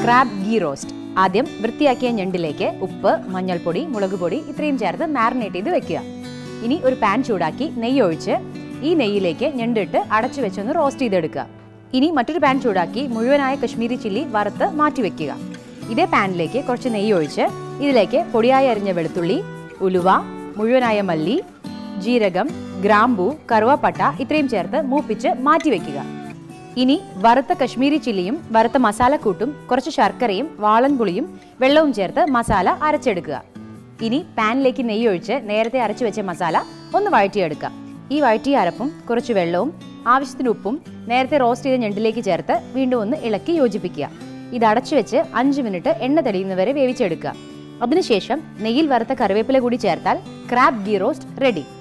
crab ghee roast ആദ്യം വൃത്തിയാക്കിയ ഞണ്ടിലേക്ക് ഉപ്പ് മഞ്ഞൾപ്പൊടി മുളക് പൊടി ഇത്രയും ചേർത്ത് മാറിനേറ്റ് ചെയ്ത് വെക്കുക ഇനി ഒരു പാൻ ചൂടാക്കി നെയ്യ് ഒഴിച്ച് ഈ നെയ്യിലേക്ക് ഞണ്ടിട്ട് അടച്ചു വെച്ചൊന്ന് റോസ്റ്റ് ചെയ്തെടുക്കുക ഇനി മറ്റൊരു പാൻ ചൂടാക്കി മുഴുവനായ കശ്മീരി ചില്ലി വറുത്ത് മാറ്റി വെക്കുക ഇതേ പാനിലേക്ക് കുറച്ച് നെയ്യ് ഒഴിച്ച് ഇതിലേക്ക് പൊടിയായി അരിഞ്ഞ വെളുത്തുള്ളി ഉലുവ മുഴുവനായ മല്ലി ജീരകം ഗ്രാമ്പൂ കറുവപ്പട്ട ഇത്രയും ചേർത്ത് മൂപ്പിച്ച് മാറ്റി വെക്കുക ഇനി വറുത്ത കശ്മീരി ചില്ലിയും വറുത്ത മസാലക്കൂട്ടും കുറച്ച് ശർക്കരയും വാളൻപുളിയും വെള്ളവും ചേർത്ത് മസാല അരച്ചെടുക്കുക ഇനി പാനിലേക്ക് നെയ്യ് ഒഴിച്ച് നേരത്തെ അരച്ചു വെച്ച മസാല ഒന്ന് വഴറ്റിയെടുക്കുക ഈ വഴറ്റിയ അരപ്പും കുറച്ച് വെള്ളവും ആവശ്യത്തിന് ഉപ്പും നേരത്തെ റോസ്റ്റ് ചെയ്ത ഞണ്ടിലേക്ക് ചേർത്ത് വീണ്ടും ഒന്ന് ഇളക്കി യോജിപ്പിക്കുക ഇത് അടച്ചു വെച്ച് അഞ്ച് മിനിറ്റ് എണ്ണ തെളിയുന്നവരെ വേവിച്ചെടുക്കുക അതിനുശേഷം നെയ്യിൽ വറുത്ത കറിവേപ്പില കൂടി ചേർത്താൽ ക്രാബ് ഗീ റോസ്റ്റ് റെഡി